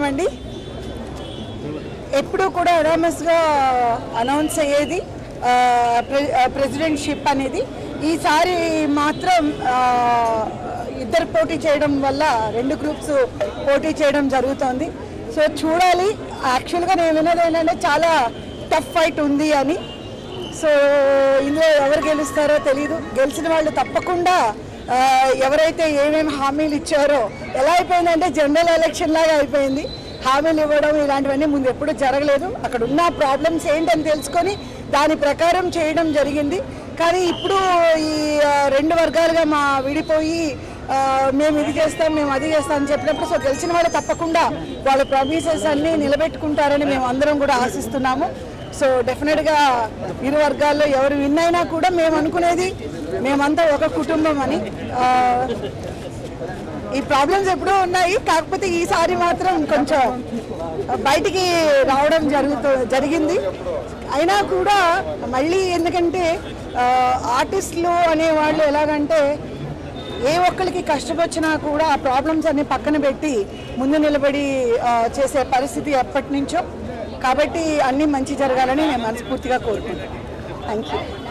అండి ఎప్పుడు కూడా అనామస్గా అనౌన్స్ అయ్యేది ఆ, ప్రె- ఆ, ప్రెసిడెంట్షిప్ అనేది ఈసారి మాత్రం ఆ, ఇద్దరు పోటీ చేయడం వల్ల రెండు గ్రూప్స్ పోటీ చేయడం జరుగుతోంది సో చూడాలి యాక్చువల్గా నేను విన్నది ఏంటంటే చాలా టఫ్ ఫైట్ ఉంది అని సో ఇందులో ఎవరు గెలుస్తారో తెలియదు గెలిచిన వాళ్ళు తప్పకుండా ఆ, ఎవరైతే ఏమేమి హామీలు ఇచ్చారో ఎలా అయిపోయిందంటే జనరల్ ఎలక్షన్ లాగా అయిపోయింది హామీలు ఇవ్వడం ఇలాంటివన్నీ ముందు ఎప్పుడు జరగలేదు అక్కడ ఉన్న ప్రాబ్లమ్స్ ఏంటని తెలుసుకొని దాని ప్రకారం చేయడం జరిగింది కానీ ఇప్పుడు ఈ ఆ, రెండు వర్గాలుగా మా విడిపోయి ఆ, మేము ఇది చేస్తాం మేము అది చేస్తాం అని చెప్పినప్పుడు సో గెలిచిన వాళ్ళు తప్పకుండా వాళ్ళ ప్రామిసెస్ అన్నీ నిలబెట్టుకుంటారని మేము అందరం కూడా ఆశిస్తున్నాము సో డెఫినెట్గా ఇరు వర్గాల్లో ఎవరు విన్ అయినా కూడా మేము అనుకునేది మేమంతా ఒక కుటుంబం అని ఆ, ఈ ప్రాబ్లమ్స్ ఎప్పుడూ ఉన్నాయి కాకపోతే ఈసారి మాత్రం కొంచెం బయటికి రావడం జరుగుతూ జరిగింది అయినా కూడా మళ్ళీ ఎందుకంటే ఆ, ఆర్టిస్టులు అనేవాళ్ళు ఎలాగంటే ఏ ఒక్కరికి కష్టం వచ్చినా కూడా ఆ ప్రాబ్లమ్స్ అన్ని పక్కన పెట్టి ముందు నిలబడి ఆ, చేసే పరిస్థితి ఎప్పటి నుంచో కాబట్టి అన్నీ మంచి జరగాలని నేను మనస్ఫూర్తిగా కోరుకుంటున్నాను థ్యాంక్ యూ